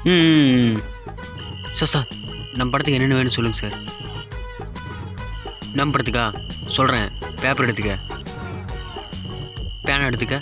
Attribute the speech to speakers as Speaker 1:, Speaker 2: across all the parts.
Speaker 1: ம் sir sir நம்ம படத்துக்கு என்னென்ன வேணும் சொல்லுங்கள் சார் நம்ம படத்துக்கா சொல்கிறேன் பேப்பர் எடுத்துக்க பேனா எடுத்துக்க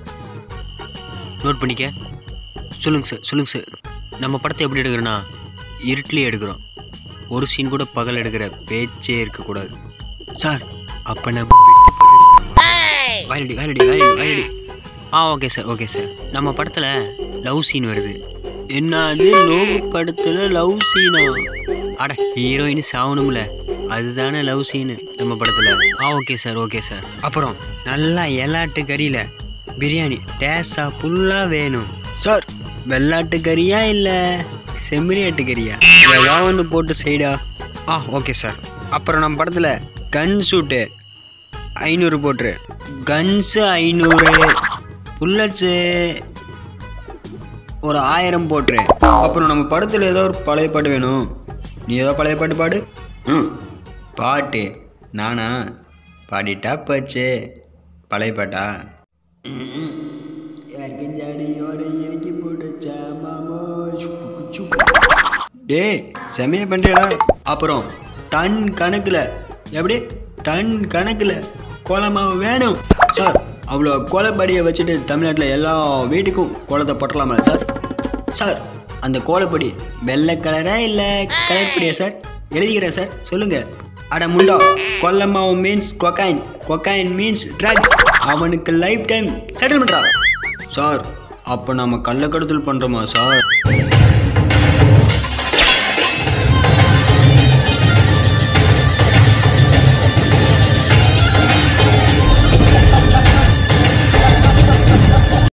Speaker 1: நோட் பண்ணிக்க சொல்லுங்கள் சார் சொல்லுங்கள் சார் நம்ம படத்தை எப்படி எடுக்கிறோன்னா இருட்டிலே எடுக்கிறோம் ஒரு சீன் கூட பகல் எடுக்கிற பேச்சே இருக்கக்கூடாது சார் அப்போ நம்ம வெட்டி போட்டு எடுக்கிறோமா? வயலடி வயலடி வயலடி வயலடி ஆ ஓகே சார் ஓகே சார் நம்ம படத்தில் லவ் சீன் வருது என்னது லோகு படத்தில் லவ் சீனா அட ஹீரோயின் சாவணும்ல அதுதானே லவ் சீனு நம்ம படத்தில் ஆ ஓகே சார் ஓகே சார் அப்புறம் நல்லா எலாட்டு கறியில் பிரியாணி டேஸா ஃபுல்லாக வேணும் சார் வெள்ளாட்டு கறியா இல்லை செம்மறியாட்டு கறியா ஏதாவது ஒன்று போட்டு செய்டா ஆ ஓகே சார் அப்புறம் நம்ம படத்தில் கன் ஷூட்டு ஐநூறு போட்டுரு கன்ஸு ஐநூறு புல்லட்ஸு ஒரு ஆயிரம் போட்டுரு அப்புறம் நம்ம படத்தில் ஏதோ ஒரு பழைய பாட்டு வேணும் நீ ஏதோ பழைய பாட்டு பாடு ம் பாட்டு நானா பாடிட்டா போச்சு பழைய பாட்டா டேய் செமைய பண்ணுறியடா அப்புறம் டன் கணக்கில் எப்படி டன் கணக்கில் கோலமாவு வேணும் சார் அவ்வளோ கோலப்படியை வச்சுட்டு தமிழ்நாட்டில் எல்லா வீட்டுக்கும் கோலத்தை போட்டலாமா சார் சார் அந்த கோலப்படி வெள்ளை கலரா இல்லை கலர் படியா சார் எழுதிக்கிறேன் சார் சொல்லுங்கள் அட முண்டா கொல்லமாவு means cocaine cocaine means drugs அவனுக்கு லைஃப் டைம் செட்டில் பண்ணுறா சார் அப்போ நம்ம கள்ளக்கடத்தல் பண்ணுறோமா சார்